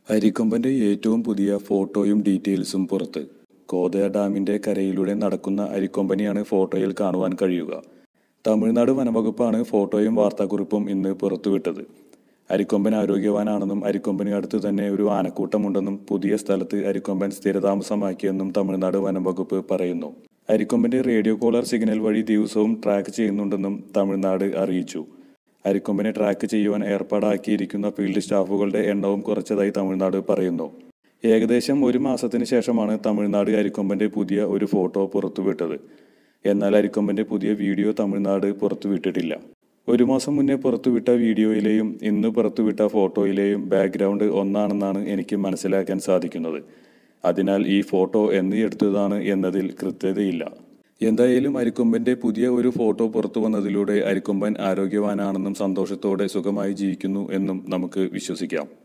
അരിക്കൊമ്പന്റെ ഏറ്റവും പുതിയ ഫോട്ടോയും ഡീറ്റെയിൽസും പുറത്ത് കോതയ ഡാമിന്റെ കരയിലൂടെ നടക്കുന്ന അരിക്കൊമ്പനെയാണ് ഫോട്ടോയിൽ കാണുവാൻ കഴിയുക തമിഴ്നാട് വനവകുപ്പാണ് ഫോട്ടോയും വാർത്താക്കുറിപ്പും ഇന്ന് പുറത്തുവിട്ടത് അരിക്കൊമ്പൻ ആരോഗ്യവാനാണെന്നും അരിക്കൊമ്പന് അടുത്ത് തന്നെ ഒരു ആനക്കൂട്ടമുണ്ടെന്നും പുതിയ സ്ഥലത്ത് അരിക്കൊമ്പൻ സ്ഥിരതാമസമാക്കിയെന്നും തമിഴ്നാട് വനംവകുപ്പ് പറയുന്നു അരിക്കൊമ്പന്റെ റേഡിയോ കോളർ സിഗ്നൽ വഴി ദിവസവും ട്രാക്ക് ചെയ്യുന്നുണ്ടെന്നും തമിഴ്നാട് അറിയിച്ചു അരിക്കൊമ്പനെ ട്രാക്ക് ചെയ്യുവാൻ ഏർപ്പാടാക്കിയിരിക്കുന്ന ഫീൽഡ് സ്റ്റാഫുകളുടെ എണ്ണവും കുറച്ചതായി തമിഴ്നാട് പറയുന്നു ഏകദേശം ഒരു മാസത്തിന് ശേഷമാണ് തമിഴ്നാട് അരിക്കൊമ്പന്റെ പുതിയ ഒരു ഫോട്ടോ പുറത്തുവിട്ടത് എന്നാൽ അരിക്കൊമ്പന്റെ പുതിയ വീഡിയോ തമിഴ്നാട് പുറത്തുവിട്ടിട്ടില്ല ഒരു മാസം മുന്നേ പുറത്തുവിട്ട വീഡിയോയിലെയും ഇന്ന് പുറത്തുവിട്ട ഫോട്ടോയിലെയും ബാക്ക്ഗ്രൗണ്ട് ഒന്നാണെന്നാണ് എനിക്ക് മനസ്സിലാക്കാൻ സാധിക്കുന്നത് അതിനാൽ ഈ ഫോട്ടോ എന്ന് എടുത്തതാണ് എന്നതിൽ കൃത്യതയില്ല എന്തായാലും അരിക്കൊമ്പന്റെ പുതിയ ഒരു ഫോട്ടോ പുറത്തു വന്നതിലൂടെ അരിക്കൊമ്പൻ ആരോഗ്യവാനാണെന്നും സന്തോഷത്തോടെ സുഖമായി ജീവിക്കുന്നു എന്നും നമുക്ക് വിശ്വസിക്കാം